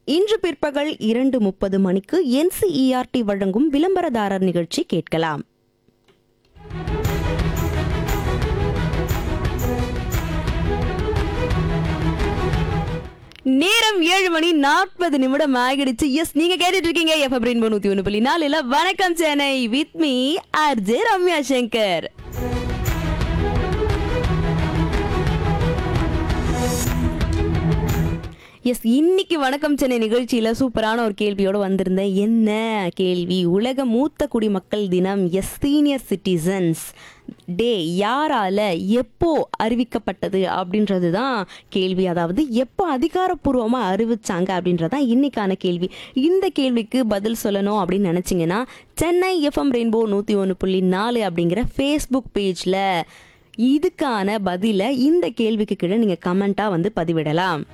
இன்று பிற்பகல் இரண்டு முப்பது மணிக்கு என்சிஇஆர்டி வழங்கும் விளம்பரதாரர் நிகழ்ச்சி கேட்கலாம் நேரம் ஏழு மணி நாற்பது நிமிடம் ஆகிடுச்சு எஸ் நீங்க கேட்டுட்டு இருக்கீங்க எஃப் ரெயின்போ நூத்தி ஒன்று புள்ளி நாலுல வணக்கம் Chennai with me RJ Ramya Shankar S இன்னைக்கு வணக்கம் சென்னை நிகழ்ச்சியில சூப்பரான ஒரு கேள்வியோட வந்திருந்தேன் என்ன கேள்வி உலக மூத்த குடிமக்கள் தினம் எஸ் சீனியர் சிட்டிசன்ஸ் டே யாரால எப்போ அறிவிக்கப்பட்டது அப்படின்றது தான் கேள்வி அதாவது எப்போ அதிகாரப்பூர்வமாக அறிவிச்சாங்க அப்படின்றது தான் இன்னைக்கான கேள்வி இந்த கேள்விக்கு பதில் சொல்லணும் அப்படின்னு நினச்சிங்கன்னா சென்னை எஃப்எம் ரெயின்போ நூற்றி ஒன்று புள்ளி நாலு அப்படிங்கிற ஃபேஸ்புக் பேஜில் இதுக்கான பதிலை இந்த கேள்விக்கு கீழே நீங்கள் கமெண்ட்டாக வந்து பதிவிடலாம்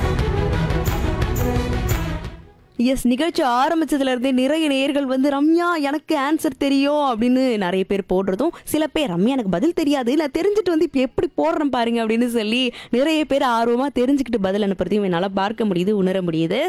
எஸ் நிகழ்ச்சி ஆரம்பிச்சதுல இருந்தே நிறைய நேர்கள் வந்து ரம்யா எனக்கு ஆன்சர் தெரியும் அப்படின்னு நிறைய பேர் போடுறதும் சில பேர் ரம்யா எனக்கு பதில் தெரியாது நான் தெரிஞ்சுட்டு வந்து இப்போ எப்படி போடுறேன் பாருங்க அப்படின்னு சொல்லி நிறைய பேர் ஆர்வமாக தெரிஞ்சுக்கிட்டு பதில் அனுப்புறதையும் என்னால் பார்க்க முடியுது உணர முடியுது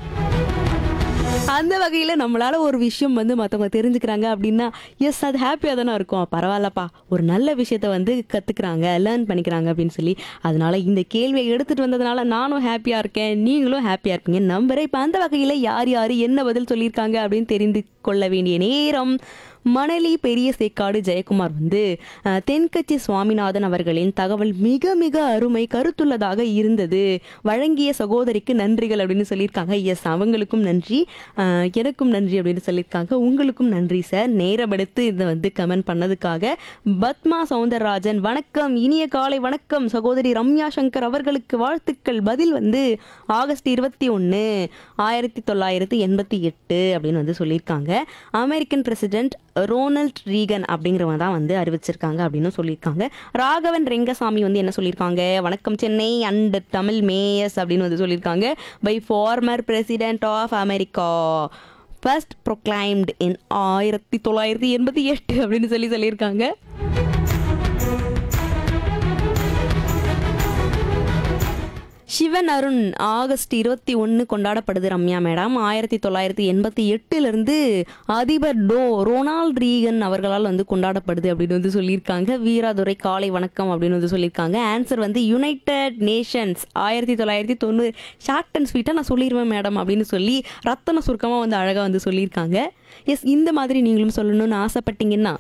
அந்த வகையில் நம்மளால ஒரு விஷயம் வந்து மற்றவங்க தெரிஞ்சுக்கிறாங்க அப்படின்னா எஸ் அது ஹாப்பியாக தானே இருக்கும் பரவாயில்லப்பா ஒரு நல்ல விஷயத்த வந்து கற்றுக்குறாங்க லேர்ன் பண்ணிக்கிறாங்க அப்படின்னு சொல்லி அதனால இந்த கேள்வியை எடுத்துகிட்டு வந்ததுனால நானும் ஹாப்பியாக இருக்கேன் நீங்களும் ஹாப்பியாக இருக்கீங்க நம்புறேன் இப்போ அந்த வகையில் யார் யார் என்ன பதில் சொல்லியிருக்காங்க அப்படின்னு தெரிந்து கொள்ள வேண்டிய நேரம் மணலி பெரிய சேக்காடு ஜெயக்குமார் வந்து அஹ், தென்கட்சி சுவாமிநாதன் அவர்களின் தகவல் மிக மிக அருமை கருத்துள்ளதாக இருந்தது வழங்கிய சகோதரிக்கு நன்றிகள் அப்படின்னு சொல்லியிருக்காங்க எஸ் அவங்களுக்கும் நன்றி அஹ், எனக்கும் நன்றி அப்படின்னு சொல்லியிருக்காங்க உங்களுக்கும் நன்றி சார் நேரம் எடுத்து இதை வந்து கமெண்ட் பண்ணதுக்காக பத்மா சவுந்தரராஜன் வணக்கம் இனிய காலை வணக்கம் சகோதரி ரம்யா சங்கர் அவர்களுக்கு வாழ்த்துக்கள் பதில் வந்து ஆகஸ்ட் இருபத்தி ஒன்று ஆயிரத்தி தொள்ளாயிரத்தி எண்பத்தி எட்டு அப்படின்னு வந்து சொல்லியிருக்காங்க அமெரிக்கன் பிரசிடென்ட் ரோனல்ட் ரீகன் அப்படிங்கிறவங்க தான் வந்து அறிவிச்சிருக்காங்க அப்படின்னு சொல்லியிருக்காங்க ராகவன் ரெங்கசாமி வந்து என்ன சொல்லியிருக்காங்க வணக்கம் சென்னை அண்ட் தமிழ் மேயர்ஸ் அப்படின்னு வந்து சொல்லியிருக்காங்க by former president of America first proclaimed in ஆயிரத்தி தொள்ளாயிரத்தி எண்பத்தி எட்டு அப்படின்னு சொல்லி சொல்லியிருக்காங்க சிவன் அருண் ஆகஸ்ட் இருபத்தி ஒன்று கொண்டாடப்படுது ரம்யா மேடம் ஆயிரத்தி தொள்ளாயிரத்தி எண்பத்தி எட்டுலேருந்து அதிபர் டோ ரொனால்ட் ரீகன் அவர்களால் வந்து கொண்டாடப்படுது அப்படின்னு வந்து சொல்லியிருக்காங்க வீராதுரை காலை வணக்கம் அப்படின்னு வந்து சொல்லியிருக்காங்க ஆன்சர் வந்து யுனைடெட் நேஷன்ஸ் ஆயிரத்தி தொள்ளாயிரத்தி தொண்ணூறு ஷார்ட் அண்ட் ஸ்வீட்டாக நான் சொல்லிடுவேன் மேடம் அப்படின்னு சொல்லி ரத்தன சுருக்கமாக வந்து அழகாக வந்து சொல்லியிருக்காங்க எஸ் இந்த மாதிரி நீங்களும் சொல்லணும்னு ஆசைப்பட்டீங்கன்னா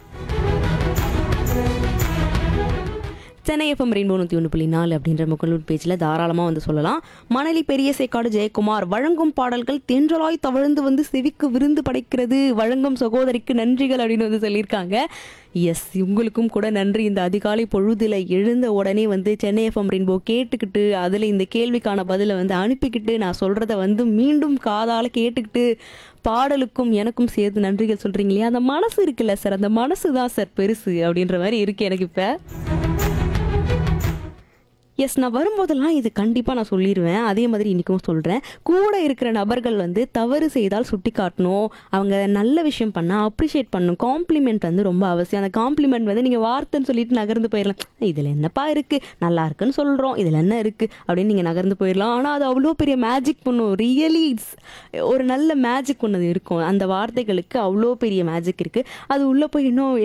சென்னை எஃப்எம் ரெயின்போ நூற்றி ஒன்று புள்ளி நாலு அப்படின்ற முகநூல் பேஜில் தாராளமாக வந்து சொல்லலாம் மணலி பெரிய சேக்காடு ஜெயக்குமார் வழங்கும் பாடல்கள் தென்றலாய் தவழ்ந்து வந்து செவிக்கு விருந்து படைக்கிறது வழங்கும் சகோதரிக்கு நன்றிகள் அப்படின்னு வந்து சொல்லியிருக்காங்க எஸ் உங்களுக்கும் கூட நன்றி இந்த அதிகாலை பொழுதில் எழுந்த உடனே வந்து சென்னை எஃப்எம் ரெயின்போ கேட்டுக்கிட்டு அதில் இந்த கேள்விக்கான பதிலை வந்து அனுப்பிக்கிட்டு நான் சொல்கிறத வந்து மீண்டும் காதால் கேட்டுக்கிட்டு பாடலுக்கும் எனக்கும் சேர்த்து நன்றிகள் சொல்கிறீங்க இல்லையா அந்த மனசு இருக்குல்ல சார் அந்த மனசு தான் சார் பெருசு அப்படின்ற மாதிரி இருக்கு எனக்கு இப்போ எஸ் நான் வரும்போதெல்லாம் இது கண்டிப்பாக நான் சொல்லிடுவேன் அதே மாதிரி இன்றைக்கும் சொல்கிறேன் கூட இருக்கிற நபர்கள் வந்து தவறு செய்தால் சுட்டி காட்டணும் அவங்க நல்ல விஷயம் பண்ணால் அப்ரிஷியேட் பண்ணணும் காம்ப்ளிமெண்ட் வந்து ரொம்ப அவசியம் அந்த காம்ப்ளிமெண்ட் வந்து நீங்கள் வார்த்தைன்னு சொல்லிட்டு நகர்ந்து போயிடலாம் இதில் என்னப்பா இருக்குது நல்லா இருக்குன்னு சொல்கிறோம் இதில் என்ன இருக்குது அப்படின்னு நீங்கள் நகர்ந்து போயிடலாம் ஆனால் அது அவ்வளோ பெரிய மேஜிக் பண்ணும் ரியலி ஒரு நல்ல மேஜிக் ஒன்று இருக்கும் அந்த வார்த்தைகளுக்கு அவ்வளோ பெரிய மேஜிக் இருக்குது அது உள்ளே போய் இன்னும்